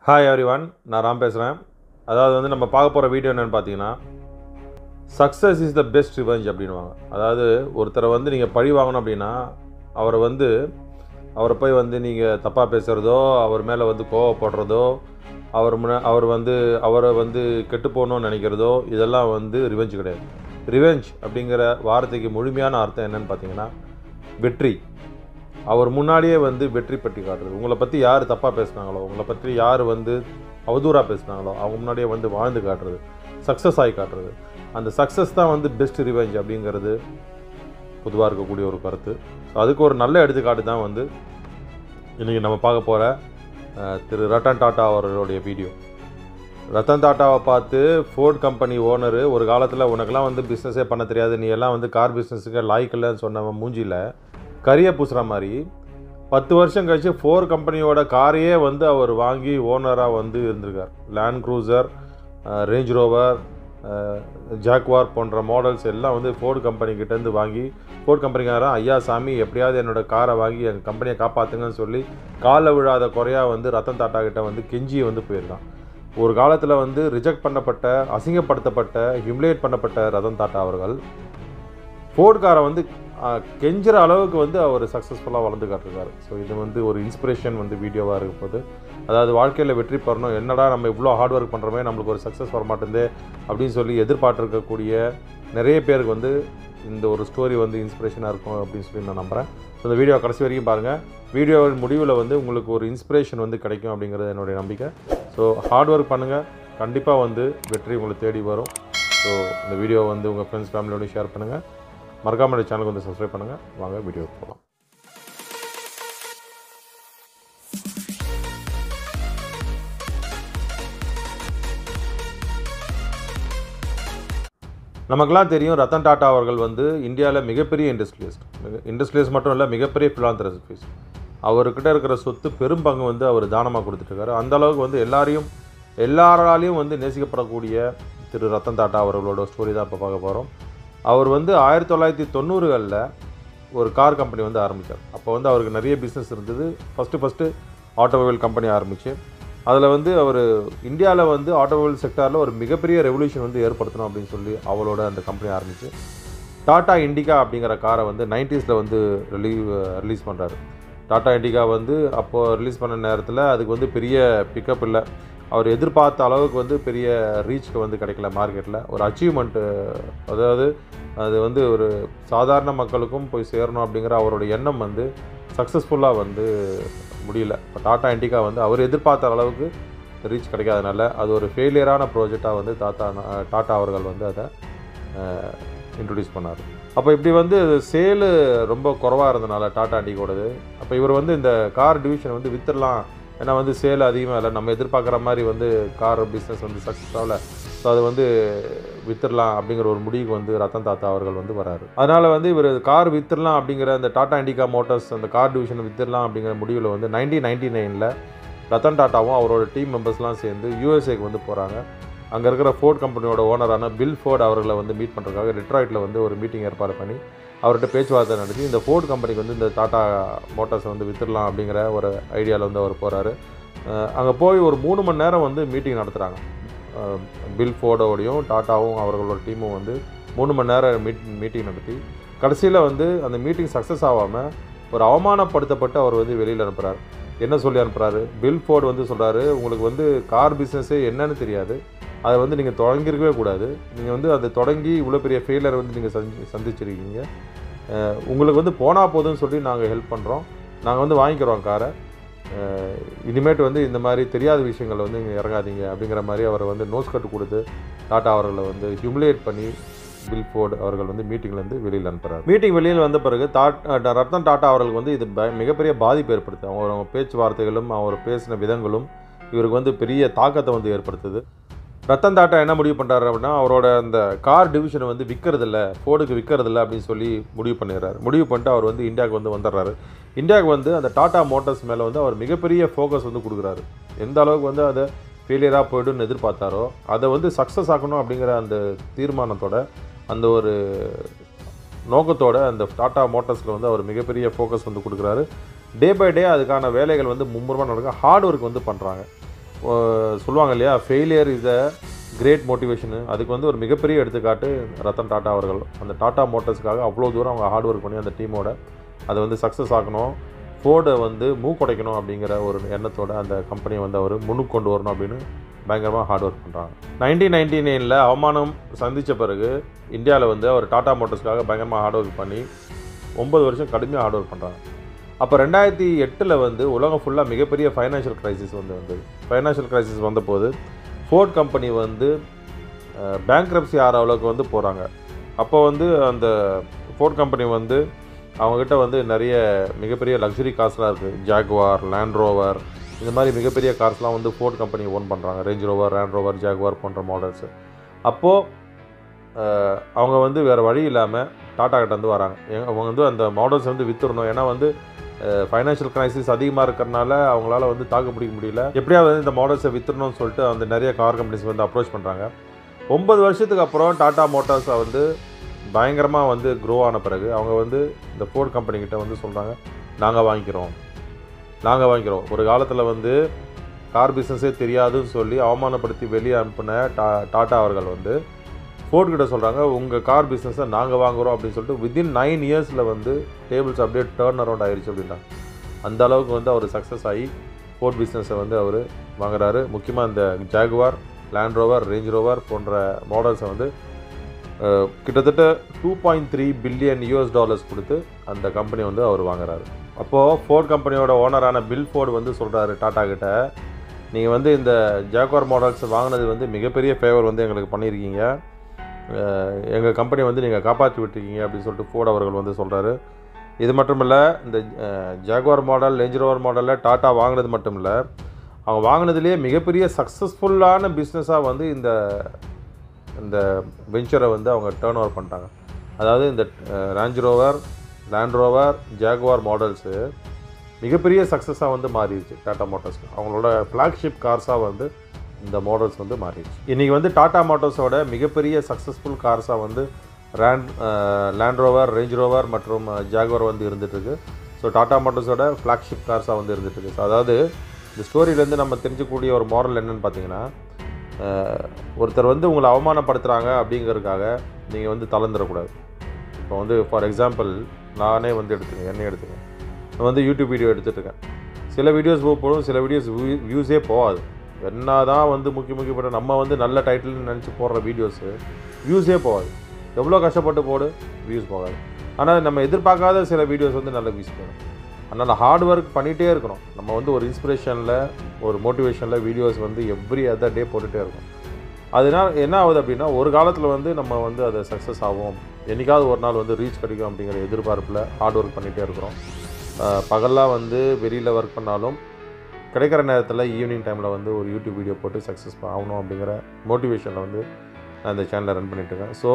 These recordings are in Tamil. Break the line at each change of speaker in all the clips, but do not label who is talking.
ஹாய் எவ்ரிவன் நான் ராம் பேசுகிறேன் அதாவது வந்து நம்ம பார்க்க போகிற வீடியோ என்னென்னு பார்த்தீங்கன்னா success is the best revenge அப்படின்வாங்க அதாவது ஒருத்தரை வந்து நீங்கள் பழி வாங்கணும் அப்படின்னா அவரை வந்து அவரை போய் வந்து நீங்கள் தப்பாக பேசுகிறதோ அவர் மேலே வந்து கோவப்படுறதோ அவர் முன்ன அவர் வந்து அவரை வந்து கெட்டு போகணும்னு நினைக்கிறதோ இதெல்லாம் வந்து ரிவெஞ்ச் கிடையாது ரிவெஞ்ச் அப்படிங்கிற வார்த்தைக்கு முழுமையான அர்த்தம் என்னன்னு பார்த்தீங்கன்னா வெற்றி அவர் முன்னாடியே வந்து வெற்றி பற்றி காட்டுறது உங்களை பற்றி யார் தப்பாக பேசுனாங்களோ உங்களை பற்றி யார் வந்து அவதூறாக பேசுனாங்களோ அவங்க முன்னாடியே வந்து வாழ்ந்து காட்டுறது சக்ஸஸ் ஆகி காட்டுறது அந்த சக்ஸஸ் தான் வந்து பெஸ்ட் ரிவெஞ்ச் அப்படிங்கிறது பொதுவாக இருக்கக்கூடிய ஒரு கருத்து ஸோ அதுக்கு ஒரு நல்ல எடுத்துக்காட்டு தான் வந்து இன்றைக்கி நம்ம பார்க்க போகிற திரு ரத்தன் டாட்டா அவர்களுடைய வீடியோ ரத்தன் டாட்டாவை பார்த்து ஃபோர்ட் கம்பெனி ஓனரு ஒரு காலத்தில் உனக்கெல்லாம் வந்து பிஸ்னஸே பண்ண தெரியாது நீ எல்லாம் வந்து கார் பிஸ்னஸுக்கு லாய்க்கில்லைன்னு சொன்னவன் மூஞ்சியில் கரியை பூசுகிற மாதிரி பத்து வருஷம் கழிச்சு ஃபோர் கம்பெனியோட காரையே வந்து அவர் வாங்கி ஓனராக வந்து இருந்திருக்கார் Land Cruiser Range Rover Jaguar போன்ற மாடல்ஸ் எல்லாம் வந்து ஃபோர்டு கம்பெனிக்கிட்டேருந்து வாங்கி ஃபோர்ட் கம்பெனிக்காரன் ஐயா சாமி எப்படியாவது என்னோட காரை வாங்கி என் கம்பெனியை காப்பாற்றுங்கன்னு சொல்லி காலை விழாத குறையாக வந்து ரத்தன் டாட்டா கிட்ட வந்து கெஞ்சி வந்து போயிருக்கான் ஒரு காலத்தில் வந்து ரிஜெக்ட் பண்ணப்பட்ட அசிங்கப்படுத்தப்பட்ட ஹியூமிலேட் பண்ணப்பட்ட ரத்தன் டாட்டா அவர்கள் ஃபோர்ட் காரை வந்து அஹ், கெஞ்சுற அளவுக்கு வந்து அவர் சக்ஸஸ்ஃபுல்லாக வளர்ந்து காட்டிருக்காரு ஸோ இது வந்து ஒரு இன்ஸ்பிரேஷன் வந்து வீடியோவாக இருக்க போது அதாவது வாழ்க்கையில் வெற்றி பெறணும் என்னடா நம்ம இவ்வளோ ஹார்ட் ஒர்க் பண்ணுறோமே நம்மளுக்கு ஒரு சக்ஸஸ் வர மாட்டேங்குதே அப்படின்னு சொல்லி எதிர்பார்த்துருக்கக்கூடிய நிறைய பேருக்கு வந்து இந்த ஒரு ஸ்டோரி வந்து இன்ஸ்பிரேஷனாக இருக்கும் அப்படின்னு சொல்லி நான் நம்புகிறேன் ஸோ இந்த வீடியோ கடைசி வரைக்கும் பாருங்கள் வீடியோவின் முடிவில் வந்து உங்களுக்கு ஒரு இன்ஸ்பிரேஷன் வந்து கிடைக்கும் அப்படிங்கிறது என்னுடைய நம்பிக்கை ஸோ ஹார்ட் ஒர்க் பண்ணுங்கள் கண்டிப்பாக வந்து வெற்றி உங்களை தேடி வரும் ஸோ இந்த வீடியோ வந்து உங்கள் ஃப்ரெண்ட்ஸ் ஃபேமிலியோட ஷேர் பண்ணுங்கள் மறக்காம என்னோட சேனலுக்கு வந்து சப்ஸ்கிரைப் பண்ணுங்கள் வாங்க வீடியோக்கு போகலாம் நமக்கெல்லாம் தெரியும் ரத்தன் டாட்டா அவர்கள் வந்து இந்தியாவில் மிகப்பெரிய இண்டஸ்ட்ரியலிஸ்ட் இண்டஸ்ட்ரியலிஸ்ட் மட்டும் இல்லை மிகப்பெரிய ஃபிலாந்திரபிஸ்ட் அவர்கிட்ட இருக்கிற சொத்து பெரும் பங்கு வந்து அவர் தானமாக கொடுத்துட்ருக்காரு அந்த அளவுக்கு வந்து எல்லாரையும் எல்லாராலையும் வந்து நேசிக்கப்படக்கூடிய திரு ரத்தன் டாட்டா அவர்களோட ஸ்டோரி தான் இப்போ பார்க்க போகிறோம் அவர் வந்து ஆயிரத்தி தொள்ளாயிரத்தி தொண்ணூறுகளில் ஒரு கார் கம்பெனி வந்து ஆரம்பித்தார் அப்போ வந்து அவருக்கு நிறைய பிஸ்னஸ் இருந்தது ஃபஸ்ட்டு ஃபஸ்ட்டு ஆட்டோமொபைல் கம்பெனி ஆரம்பித்து அதில் வந்து அவர் இந்தியாவில் வந்து ஆட்டோமொபைல் செக்டாரில் ஒரு மிகப்பெரிய ரெவல்யூஷன் வந்து ஏற்படுத்தணும் அப்படின்னு சொல்லி அவளோட அந்த கம்பெனி ஆரம்பித்து டாடா இண்டிகா அப்படிங்கிற காரை வந்து நைன்டிஸில் வந்து ரிலீ ரிலீஸ் பண்ணுறாரு டாடா இண்டிகா வந்து அப்போது ரிலீஸ் பண்ண நேரத்தில் அதுக்கு வந்து பெரிய பிக்கப் இல்லை அவர் எதிர்பார்த்த அளவுக்கு வந்து பெரிய ரீச்க்கு வந்து கிடைக்கல மார்க்கெட்டில் ஒரு அச்சீவ்மெண்ட்டு அதாவது அது வந்து ஒரு சாதாரண மக்களுக்கும் போய் சேரணும் அப்படிங்கிற அவரோட எண்ணம் வந்து சக்ஸஸ்ஃபுல்லாக வந்து முடியல இப்போ டாடா இண்டிகா வந்து அவர் எதிர்பார்த்த அளவுக்கு ரீச் கிடைக்காதனால அது ஒரு ஃபெயிலியரான ப்ராஜெக்டாக வந்து டாட்டா டாட்டா அவர்கள் வந்து அதை இன்ட்ரடியூஸ் பண்ணார் அப்போ இப்படி வந்து சேலு ரொம்ப குறவாக இருந்தனால டாடா இண்டிகோடது அப்போ இவர் வந்து இந்த கார் டிவிஷன் வந்து வித்துடலாம் ஏன்னா வந்து சேல் அதிகமாக இல்லை நம்ம எதிர்பார்க்குற மாதிரி வந்து கார் பிஸ்னஸ் வந்து சக்ஸஸ் ஆகல ஸோ அது வந்து வித்துடலாம் அப்படிங்கிற ஒரு முடிவுக்கு வந்து ரத்தன் தாத்தா அவர்கள் வந்து வராரு அதனால் வந்து இவர் கார் வித்துடலாம் அப்படிங்கிற அந்த டாடா இண்டிகா மோட்டார்ஸ் அந்த கார் டிவிஷன் வித்துடலாம் அப்படிங்கிற முடிவில் வந்து நைன்டீன் நைன்டி நைனில் ரத்தன் டாட்டாவும் அவரோட டீம் மெம்பர்ஸ்லாம் சேர்ந்து யூஎஸ்ஏக்கு வந்து போகிறாங்க அங்கே இருக்கிற ஃபோர்ட் கம்பெனியோட ஓனரான பில் ஃபோர்ட் அவர்களை வந்து மீட் பண்ணுறதுக்காக டெட்ராய்ட்டில் வந்து ஒரு மீட்டிங் ஏற்பாடு பண்ணி அவர்கிட்ட பேச்சுவார்த்தை நடத்தி இந்த ஃபோர்ட் கம்பெனிக்கு வந்து இந்த டாட்டா மோட்டார்ஸை வந்து வித்துடலாம் அப்படிங்கிற ஒரு ஐடியாவில் வந்து அவர் போகிறாரு அங்கே போய் ஒரு மூணு மணி நேரம் வந்து மீட்டிங் நடத்துகிறாங்க பில் ஃபோர்டோடையும் டாட்டாவும் அவர்களோட டீமும் வந்து மூணு மணி நேரம் மீட் மீட்டிங் நடத்தி கடைசியில் வந்து அந்த மீட்டிங் சக்ஸஸ் ஆகாமல் ஒரு அவமானப்படுத்தப்பட்டு அவர் வந்து வெளியில் அனுப்புகிறார் என்ன சொல்லி அனுப்புகிறாரு பில் ஃபோர்டு வந்து சொல்கிறாரு உங்களுக்கு வந்து கார் பிஸ்னஸே என்னன்னு தெரியாது அதை வந்து நீங்கள் தொடங்கியிருக்கவே கூடாது நீங்கள் வந்து அதை தொடங்கி இவ்வளோ பெரிய ஃபெயிலியரை வந்து நீங்கள் சந்தி சந்திச்சிருக்கீங்க அஹ் உங்களுக்கு வந்து போனால் போதும்னு சொல்லி நாங்கள் ஹெல்ப் பண்ணுறோம் நாங்கள் வந்து வாங்கிக்கிறோம் காரை அஹ் இனிமேட்டு வந்து இந்த மாதிரி தெரியாத விஷயங்கள் வந்து இங்கே இறங்காதீங்க அப்படிங்கிற மாதிரி அவரை வந்து நோஸ் கட்டு கொடுத்து டாட்டா அவர்களை வந்து ஹியூமிலேட் பண்ணி பில் ஃபோர்டு அவர்கள் வந்து மீட்டிங்லேருந்து வெளியில் அனுப்புகிறார் மீட்டிங் வெளியில் வந்த பிறகு டாட் அஹ் ரத்தன் டாட்டா அவர்களுக்கு வந்து இது ப- மிகப்பெரிய பாதிப்பு ஏற்படுத்து அவங்க அவங்க பேச்சுவார்த்தைகளும் அவர் பேசின விதங்களும் இவருக்கு வந்து பெரிய தாக்கத்தை வந்து ஏற்படுத்துது ரத்தன் டாட்டா என்ன முடிவு பண்ணுறாரு அப்படின்னா அவரோட அந்த கார் டிவிஷனை வந்து விற்கிறதில்ல ஃபோர்டுக்கு விற்கிறதில்ல அப்படின்னு சொல்லி முடிவு பண்ணிடுறாரு முடிவு பண்ணிட்டு அவர் வந்து இந்தியாவுக்கு வந்து வந்துடுறாரு இந்தியாவுக்கு வந்து அந்த டாடா மோட்டார்ஸ் மேலே வந்து அவர் மிகப்பெரிய ஃபோக்கஸ் வந்து கொடுக்குறாரு எந்த அளவுக்கு வந்து அதை ஃபெயிலியராக போய்டுன்னு எதிர்பார்த்தாரோ அதை வந்து சக்ஸஸ் ஆக்கணும் அப்படிங்கிற அந்த தீர்மானத்தோட அந்த ஒரு நோக்கத்தோட அந்த டாடா மோட்டார்ஸில் வந்து அவர் மிகப்பெரிய ஃபோக்கஸ் வந்து கொடுக்குறாரு டே பை டே அதுக்கான வேலைகள் வந்து மும்முரமாக நடக்கும் ஹார்ட் ஒர்க் வந்து பண்ணுறாங்க சொல்லுவாங்க இல்லையா failure is a great motivation அதுக்கு வந்து ஒரு மிகப்பெரிய எடுத்துக்காட்டு ரத்தன் டாட்டா அவர்கள் அந்த டாட்டா மோட்டர்ஸ்க்காக அவ்வளோ தூரம் அவங்க ஹார்ட் ஒர்க் பண்ணி அந்த டீமோட அதை வந்து சக்ஸஸ் ஆக்கணும் ஃபோர்டை வந்து மூக்குடைக்கணும் அப்படிங்கிற ஒரு எண்ணத்தோட அந்த கம்பெனியை வந்து அவர் முன்னுக்கு கொண்டு வரணும் அப்படின்னு பயங்கரமாக ஹார்ட் ஒர்க் பண்ணுறாங்க நைன்டீன் நைன்டி நைனில் அவமானம் சந்தித்த பிறகு இந்தியாவில் வந்து அவர் டாடா மோட்டர்ஸ்க்காக பயங்கரமாக ஹார்ட் ஒர்க் பண்ணி ஒம்பது வருஷம் கடுமையாக ஹார்ட் ஒர்க் பண்ணுறாங்க அப்போ ரெண்டாயிரத்தி எட்டில் வந்து உலகம் ஃபுல்லாக மிகப்பெரிய ஃபைனான்ஷியல் கிரைசிஸ் வந்து வந்தது ஃபைனான்ஷியல் கிரைசிஸ் வந்தபோது ஃபோர்ட் கம்பெனி வந்து பேங்க்ரப்சி ஆகிற அளவுக்கு வந்து போகிறாங்க அப்போ வந்து அந்த ஃபோர்ட் கம்பெனி வந்து அவங்கக்கிட்ட வந்து நிறைய மிகப்பெரிய லக்ஸுரி கார்ஸ்லாம் இருக்குது ஜாகுவார் லேண்ட் ரோவர் இந்த மாதிரி மிகப்பெரிய கார்ஸ்லாம் வந்து ஃபோர்ட் கம்பெனி ஓன் பண்ணுறாங்க Range Rover Land Rover Jaguar போன்ற மாடல்ஸு அப்போது அவங்க வந்து வேறு வழி இல்லாமல் டாட்டா கிட்ட வந்து வராங்க எங்க- அவங்க வந்து அந்த மாடல்ஸ் வந்து வித்துடணும் ஏன்னா வந்து ஃபைனான்ஷியல் கிரைசிஸ் அதிகமாக இருக்கிறனால அவங்களால வந்து தாக்கு பிடிக்க முடியல எப்படியாவது வந்து இந்த மாடல்ஸை வித்துடணும்னு சொல்லிட்டு அந்த நிறைய கார் கம்பெனிஸ் வந்து அப்ரோச் பண்ணுறாங்க ஒன்பது வருஷத்துக்கு அப்புறம் டாடா மோட்டார்ஸை வந்து பயங்கரமாக வந்து க்ரோ ஆன பிறகு அவங்க வந்து இந்த ஃபோர்ட் கம்பெனிக்கிட்ட வந்து சொல்கிறாங்க நாங்கள் வாங்கிக்கிறோம் நாங்கள் வாங்கிக்கிறோம் ஒரு காலத்தில் வந்து கார் பிஸ்னஸே தெரியாதுன்னு சொல்லி அவமானப்படுத்தி வெளியே அனுப்பின டா டாட்டா அவர்கள் வந்து ஃபோர்ட் கிட்ட சொல்கிறாங்க உங்கள் கார் பிஸ்னஸை நாங்கள் வாங்குறோம் அப்படின்னு சொல்லிட்டு வித்தின் நைன் இயர்ஸில் வந்து டேபிள்ஸ் அப்படியே டேர்ன் அரவுண்ட் ஆயிடுச்சு அப்படின்றாங்க அந்த அளவுக்கு வந்து அவர் சக்ஸஸ் ஆகி ஃபோர்ட் பிஸ்னஸை வந்து அவர் வாங்குறாரு முக்கியமாக இந்த Jaguar Land Rover Range Rover போன்ற மாடல்ஸை வந்து அஹ், கிட்டத்தட்ட two point three billion US dollars கொடுத்து அந்த கம்பெனி வந்து அவர் வாங்குறாரு அப்போது ஃபோர்ட் கம்பெனியோட ஓனரான பில் ஃபோர்டு வந்து சொல்கிறாரு டாட்டா கிட்ட நீங்கள் வந்து இந்த ஜாகுவார் மாடல்ஸ் வாங்கினது வந்து மிகப்பெரிய ஃபேவர் வந்து எங்களுக்கு பண்ணியிருக்கீங்க எங்கள் கம்பெனி வந்து நீங்கள் காப்பாற்றி விட்டுருக்கீங்க அப்படின்னு சொல்லிட்டு ஃபோர்ட் அவர்கள் வந்து சொல்கிறாரு இது மட்டும் இல்லை இந்த ஜாகுவார் மாடல் ரேஞ்ச் ரோவர் மாடலில் டாட்டா வாங்கினது மட்டும் இல்லை அவங்க வாங்கினதுலேயே மிகப்பெரிய சக்ஸஸ்ஃபுல்லான பிஸ்னஸாக வந்து இந்த இந்த வெஞ்சரை வந்து அவங்க டேர்ன் ஓவர் பண்ணிட்டாங்க அதாவது இந்த Range Rover Land Rover Jaguar models மிகப்பெரிய சக்ஸஸாக வந்து மாறிடுச்சு டாடா மோட்டார்ஸ்க்கு அவங்களோட ஃப்ளாக்ஷிப் கார்ஸாக வந்து இந்த மாடல்ஸ் வந்து மாறிடுச்சு இன்றைக்கி வந்து டாடா மோட்டார்ஸோட மிகப்பெரிய சக்ஸஸ்ஃபுல் கார்ஸாக வந்து ரேண்ட் லேண்ட் ரோவர் ரேஞ்ச் ரோவர் மற்றும் ஜாகுவார் வந்து இருந்துகிட்ருக்கு ஸோ டாடா மோட்டார்ஸோட ஃப்ளாக்ஷிப் கார்ஸாக வந்து இருந்துகிட்ருக்கு ஸோ அதாவது இந்த ஸ்டோரியிலேருந்து நம்ம தெரிஞ்சக்கூடிய ஒரு மாரல் என்னன்னு பார்த்தீங்கன்னா அஹ், ஒருத்தர் வந்து உங்களை அவமானப்படுத்துகிறாங்க அப்படிங்கிறதுக்காக நீங்கள் வந்து தளர்ந்துடக்கூடாது இப்போ வந்து ஃபார் எக்ஸாம்பிள் நானே வந்து எடுத்துங்க என்னை எடுத்துங்க நான் வந்து யூடியூப் வீடியோ எடுத்துட்டு இருக்கேன் சில வீடியோஸ் போடும் சில வீடியோஸ் வியூஸே போகாது என்ன தான் வந்து முக்கிய முக்கியப்பட்ட நம்ம வந்து நல்ல டைட்டில்னு நினச்சி போடுற வீடியோஸு வியூஸே போகாது எவ்வளோ கஷ்டப்பட்டு போடு வியூஸ் போகாது ஆனால் நம்ம எதிர்பார்க்காத சில வீடியோஸ் வந்து நல்ல வியூஸ் போகும் அதனால் ஹார்ட் ஒர்க் பண்ணிகிட்டே இருக்கணும் நம்ம வந்து ஒரு இன்ஸ்பிரேஷனில் ஒரு மோட்டிவேஷனில் வீடியோஸ் வந்து எவ்ரி அதர் டே போட்டுகிட்டே இருக்கணும் அதனால் என்ன ஆகுது அப்படின்னா ஒரு காலத்தில் வந்து நம்ம வந்து அதை சக்ஸஸ் ஆகும் என்னைக்காவது ஒரு நாள் வந்து ரீச் கிடைக்கும் அப்படிங்கிற எதிர்பார்ப்பில் ஹார்ட் ஒர்க் பண்ணிகிட்டே இருக்கிறோம் பகல்லாம் வந்து வெளியில் ஒர்க் பண்ணாலும் கிடைக்கிற நேரத்தில் ஈவினிங் டைமில் வந்து ஒரு யூடியூப் வீடியோ போட்டு சக்ஸஸ் ஆகணும் அப்படிங்கிற மோட்டிவேஷனில் வந்து நான் இந்த சேனலை ரன் பண்ணிட்டுருக்கேன் ஸோ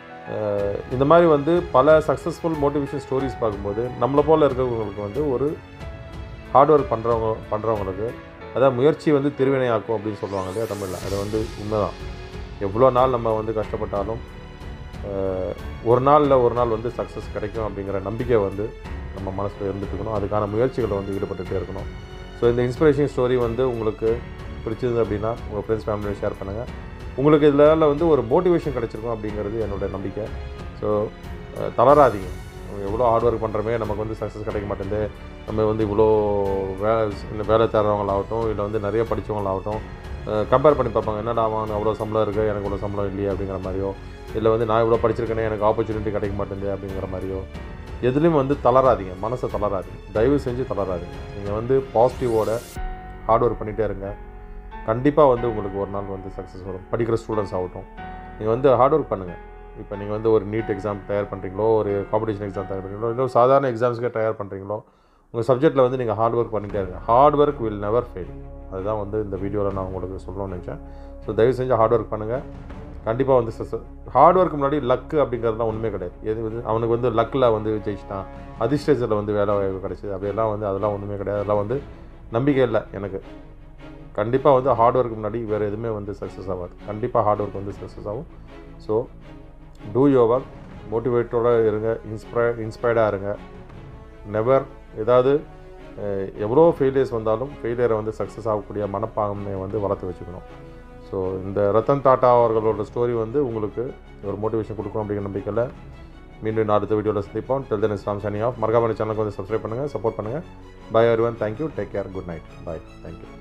இந்த மாதிரி வந்து பல சக்ஸஸ்ஃபுல் மோட்டிவேஷன் ஸ்டோரிஸ் பார்க்கும்போது நம்மளை போல் இருக்கிறவங்களுக்கு வந்து ஒரு ஹார்ட் ஒர்க் பண்ணுறவங்க பண்ணுறவங்களுக்கு அதான் முயற்சி வந்து திருவினையாக்கும் அப்படின்னு சொல்லுவாங்க இல்லையா தமிழில் அது வந்து உண்மைதான் எவ்வளோ நாள் நம்ம வந்து கஷ்டப்பட்டாலும் அஹ், ஒரு நாளில் ஒரு நாள் வந்து சக்ஸஸ் கிடைக்கும் அப்படிங்கிற நம்பிக்கை வந்து நம்ம மனசில் இருந்துட்டு இருக்கணும் அதுக்கான முயற்சிகளை வந்து ஈடுபட்டுகிட்டே இருக்கணும் ஸோ இந்த இன்ஸ்பிரேஷன் ஸ்டோரி வந்து உங்களுக்கு பிடிச்சது அப்படின்னா உங்கள் ஃப்ரெண்ட்ஸ் ஃபேமிலியோட ஷேர் பண்ணுங்கள் உங்களுக்கு இதில் வந்து ஒரு மோட்டிவேஷன் கிடைச்சிருக்கும் அப்படிங்கிறது என்னோட நம்பிக்கை ஸோ தளராதீங்க நம்ம எவ்வளோ ஹார்ட் ஒர்க் பண்ணுறமே நமக்கு வந்து சக்ஸஸ் கிடைக்க மாட்டேங்குது நம்ம வந்து இவ்வளோ வேலை இல்லை வேலை தேடுறவங்களாகட்டும் இல்லை வந்து நிறைய படித்தவங்களாகட்டும் கம்பேர் பண்ணி பார்ப்பாங்க என்னடா அவன் அவ்வளோ சம்பளம் இருக்குது எனக்கு இவ்வளோ சம்பளம் இல்லையே அப்படிங்கிற மாதிரியோ இல்லை வந்து நான் இவ்வளோ படிச்சிருக்கேனே எனக்கு ஆப்பர்ச்சுனிட்டி கிடைக்க மாட்டேங்குது அப்படிங்கிற மாதிரியோ எதுலேயும் வந்து தளராதீங்க மனசை தளராதீங்க தயவு செஞ்சு தளராதீங்க நீங்கள் வந்து பாசிட்டிவோட ஹார்ட் ஒர்க் பண்ணிகிட்டே இருங்க கண்டிப்பாக வந்து உங்களுக்கு ஒரு நாள் வந்து சக்ஸஸ் வரும் படிக்கிற ஸ்டூடெண்ட்ஸ் ஆகட்டும் நீங்கள் வந்து ஹார்ட் ஒர்க் பண்ணுங்கள் இப்போ நீங்கள் வந்து ஒரு நீட் எக்ஸாம் தயார் பண்ணுறீங்களோ ஒரு காம்படிஷன் எக்ஸாம் தயார் பண்ணுறீங்களோ இல்லை ஒரு சாதாரண எக்ஸாம்ஸ்க்கே தயார் பண்ணுறீங்களோ உங்கள் சப்ஜெக்ட்டில் வந்து நீங்கள் ஹார்ட் ஒர்க் பண்ணிட்டே இருங்க hard work will never fail அதுதான் வந்து இந்த வீடியோவில் நான் உங்களுக்கு சொல்லணும்னு நினச்சேன் ஸோ தயவு செஞ்சு ஹார்ட் ஒர்க் பண்ணுங்கள் கண்டிப்பாக வந்து சக்ஸஸ் ஹார்ட் ஒர்க் முன்னாடி லக்கு அப்படிங்கிறதுலாம் ஒன்றுமே கிடையாது எது வந்து அவனுக்கு வந்து லக்கில் வந்து ஜெயிச்சிட்டான் அதிர்ஷ்டத்தில் வந்து வேலை வாய்ப்பு கிடைச்சிது அப்படியெல்லாம் வந்து அதெல்லாம் ஒன்றுமே கிடையாது அதெல்லாம் வந்து நம்பிக்கை இல்லை எனக்கு கண்டிப்பாக வந்து ஹார்ட் ஒர்க் முன்னாடி வேறு எதுவுமே வந்து சக்ஸஸ் ஆகாது கண்டிப்பாக ஹார்ட் ஒர்க் வந்து சக்ஸஸ் ஆகும் ஸோ டூ யோர் ஒர்க் மோட்டிவேட்டோட இருங்க இன்ஸ்பை இன்ஸ்பயர்டாக இருங்க நெவர் ஏதாவது அஹ், எவ்வளோ ஃபெயிலியர்ஸ் வந்தாலும் ஃபெயிலியரை வந்து சக்ஸஸ் ஆகக்கூடிய மனப்பான்மையை வந்து வளர்த்து வச்சுக்கணும் ஸோ இந்த ரத்தன் டாட்டா அவர்களோட ஸ்டோரி வந்து உங்களுக்கு ஒரு மோட்டிவேஷன் கொடுக்கும் அப்படிங்கிற நம்பிக்கையில் மீண்டும் இன்னும் அடுத்த வீடியோவில் சந்திப்போம் del than Islam Shani of மறக்காம சேனலுக்கு வந்து சப்ஸ்கிரைப் பண்ணுங்கள் சப்போர்ட் பண்ணுங்கள் bye everyone thank you take care good night bye thank you